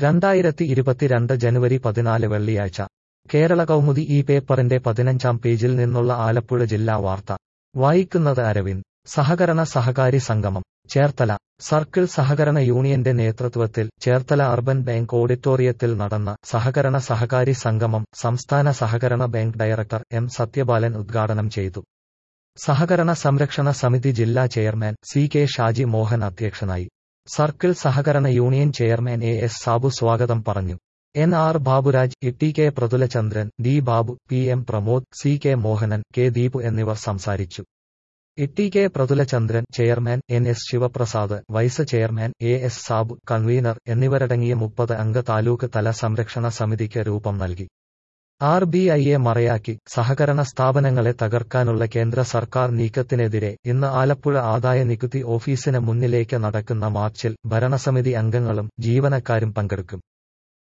രണ്ടായിരത്തി ഇരുപത്തിരണ്ട് ജനുവരി പതിനാല് വെള്ളിയാഴ്ച കേരള കൗമുദി ഈ പേപ്പറിന്റെ പതിനഞ്ചാം പേജിൽ നിന്നുള്ള ആലപ്പുഴ ജില്ലാ വാർത്ത വായിക്കുന്നത് അരവിന്ദ് സഹകരണ സഹകാരി സംഗമം ചേർത്തല സർക്കിൾ സഹകരണ യൂണിയന്റെ നേതൃത്വത്തിൽ ചേർത്തല അർബൻ ബാങ്ക് ഓഡിറ്റോറിയത്തിൽ നടന്ന സഹകരണ സഹകാരി സംഗമം സംസ്ഥാന സഹകരണ ബാങ്ക് ഡയറക്ടർ എം സത്യപാലൻ ഉദ്ഘാടനം ചെയ്തു സഹകരണ സംരക്ഷണ സമിതി ജില്ലാ chairman C K Shaji Mohan അധ്യക്ഷനായി സർക്കിൾ സഹകരണ union chairman A S Sabu സ്വാഗതം പറഞ്ഞു N R Baburaj E K Prathulachandran D Babu P M Pramod C K Mohanan K Deepu എന്നിവർ സംസാരിച്ചു E K Prathulachandran chairman N S Sivaprasad vice chairman A S Sabu convener എന്നിവരടങ്ങിയ മുപ്പത് അംഗ താലൂക്ക് തല സംരക്ഷണ സമിതിക്ക് രൂപം നൽകി ആർ ബി ഐയെ മറയാക്കി സഹകരണ സ്ഥാപനങ്ങളെ തകർക്കാനുള്ള കേന്ദ്ര സർക്കാർ നീക്കത്തിനെതിരെ ഇന്ന് ആലപ്പുഴ ആദായ നികുതി ഓഫീസിന് മുന്നിലേക്ക് നടക്കുന്ന മാർച്ചിൽ ഭരണസമിതി അംഗങ്ങളും ജീവനക്കാരും പങ്കെടുക്കും